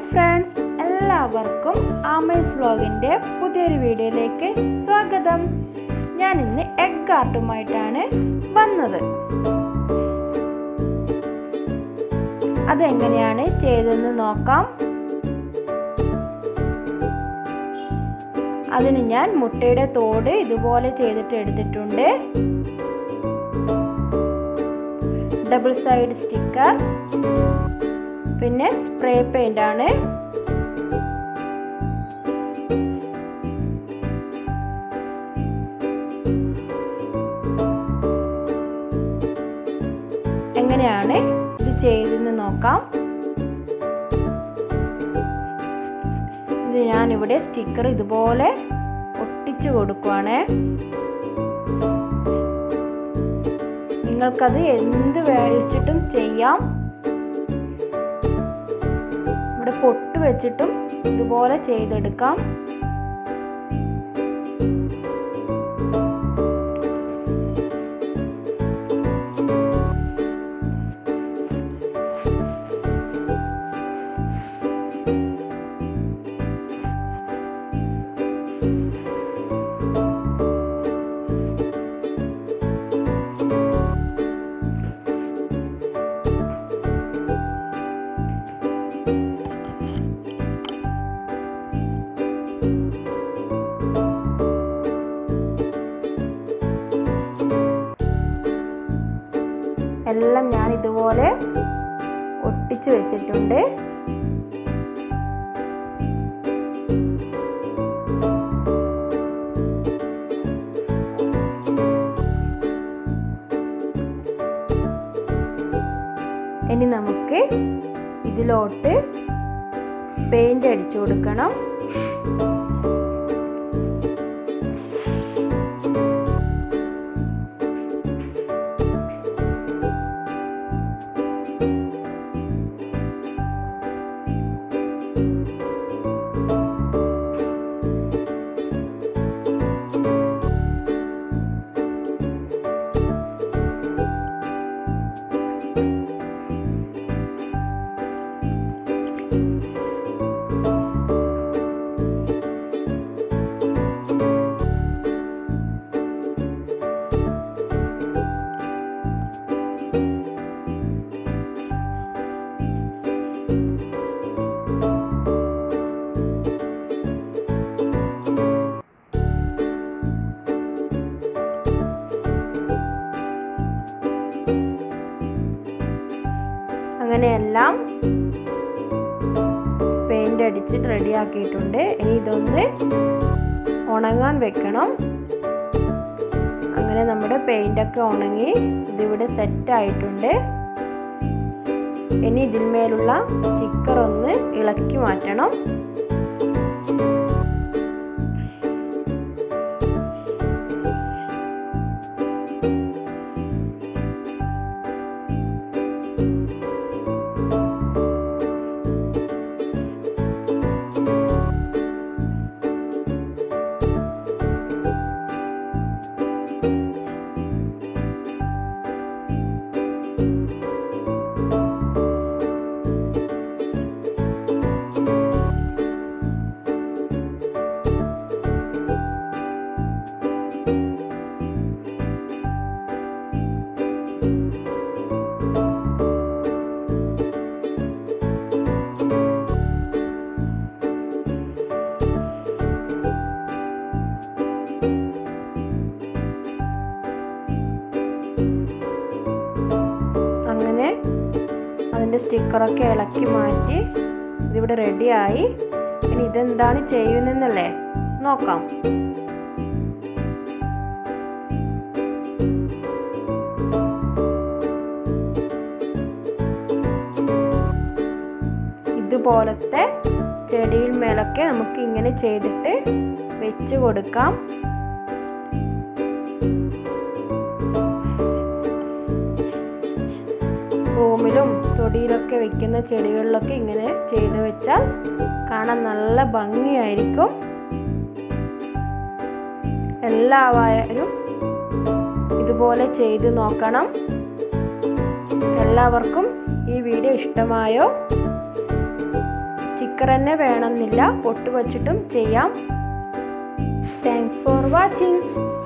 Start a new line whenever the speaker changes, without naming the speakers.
friends എല്ലാവർക്കും ആമേസ് വ്ലോഗിൻ്റെ പുതിയൊരു വീഡിയോയിലേക്ക് സ്വാഗതം ഞാൻ ഇന്ന് എഗ് ആർട്ടുമായിട്ടാണ് വന്നത് അതെങ്ങനെയാണ് ചെയ്തതെന്ന് നോക്കാം അതിന് ഞാൻ മുട്ടയുടെ തോട് ഇതുപോലെ ചെയ്തിട്ട് എടുത്തിട്ടുണ്ട് ഡബിൾ സൈഡ് സ്റ്റിക്കർ പിന്നെ സ്പ്രേ പെയിന്റ് ആണ് എങ്ങനെയാണ് ഇത് ചെയ്തെന്ന് നോക്കാം ഇത് ഞാനിവിടെ സ്റ്റിക്കർ ഇതുപോലെ ഒട്ടിച്ചു കൊടുക്കുവാണ് നിങ്ങൾക്കത് എന്ത് വേടിച്ചിട്ടും ചെയ്യാം ഇവിടെ പൊട്ട് വെച്ചിട്ടും ഇതുപോലെ ചെയ്തെടുക്കാം എല്ലാം ഞാൻ ഇതുപോലെ ഒട്ടിച്ചു വെച്ചിട്ടുണ്ട് ഇനി നമുക്ക് ഇതിലോട്ട് പെയിന്റ് അടിച്ചു കൊടുക്കണം അങ്ങനെയെല്ലാം പെയിന്റ് അടിച്ചിട്ട് റെഡിയാക്കിയിട്ടുണ്ട് ഇനി ഇതൊന്ന് ഉണങ്ങാൻ വെക്കണം അങ്ങനെ നമ്മുടെ പെയിൻ്റൊക്കെ ഉണങ്ങി ഇതിവിടെ സെറ്റ് ആയിട്ടുണ്ട് ഇനി ഇതിന്മേലുള്ള സ്റ്റിക്കർ ഒന്ന് ഇളക്കി മാറ്റണം അങ്ങനെ അതിൻ്റെ സ്റ്റിക്കറൊക്കെ ഇളക്കി മാറ്റി ഇതിവിടെ റെഡിയായി ഇനി ഇതെന്താണ് ചെയ്യുന്നതെന്നല്ലേ നോക്കാം ഇതുപോലത്തെ ചെടിയിൽ മേലൊക്കെ നമുക്ക് ഇങ്ങനെ ചെയ്തിട്ട് വെച്ച് കൊടുക്കാം റൂമിലും തൊടിയിലൊക്കെ വെക്കുന്ന ചെടികളിലൊക്കെ ഇങ്ങനെ ചെയ്ത് വെച്ചാൽ കാണാൻ നല്ല ഭംഗിയായിരിക്കും എല്ലാവരും ഇതുപോലെ ചെയ്ത് നോക്കണം എല്ലാവർക്കും ഈ വീഡിയോ ഇഷ്ടമായോ സ്റ്റിക്കർ സ്റ്റിക്കർ തന്നെ വേണമെന്നില്ല പൊട്ട് വച്ചിട്ടും ചെയ്യാം താങ്ക്സ് ഫോർ വാച്ചിങ്